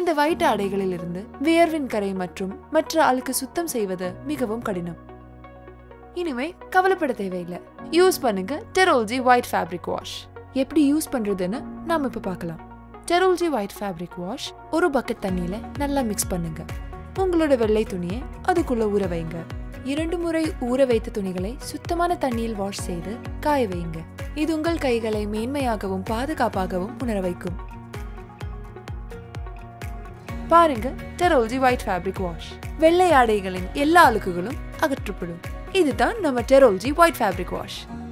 இந்த வயிற்று ஆடைகளில் இருந்து வியர்வின் கரை மற்றும் மற்ற அழுக்கு சுத்தம் செய்வது மிகவும் கடினம் இனிமே கவலைப்பட தேவையில்லை யூஸ் பண்ணுங்க டெரோல்ஜி ஒயிட் ஃபேப்ரிக் வாஷ் எப்படி யூஸ் பண்றதுன்னு நாம இப்ப பார்க்கலாம் டெரோல்ஜி ஒயிட் ஃபேப்ரிக் வாஷ் ஒரு பக்கெட் தண்ணியில நல்லா மிக்ஸ் பண்ணுங்க உங்களோட வெள்ளை துணியை அதுக்குள்ள ஊற வைங்க இரண்டு முறை ஊற வைத்த துணிகளை சுத்தமான தண்ணியில் வாஷ் செய்து காய வைங்க இது உங்கள் கைகளை மேன்மையாகவும் பாதுகாப்பாகவும் உணர வைக்கும் பாருங்க டெரோல்ஜி ஒயிட் ஃபேப்ரிக் வாஷ் வெள்ளை ஆடைகளின் எல்லா அழுக்குகளும் அகற்றப்படும் இதுதான் நம்ம டெரோல்ஜி ஒயிட் ஃபேப்ரிக் வாஷ்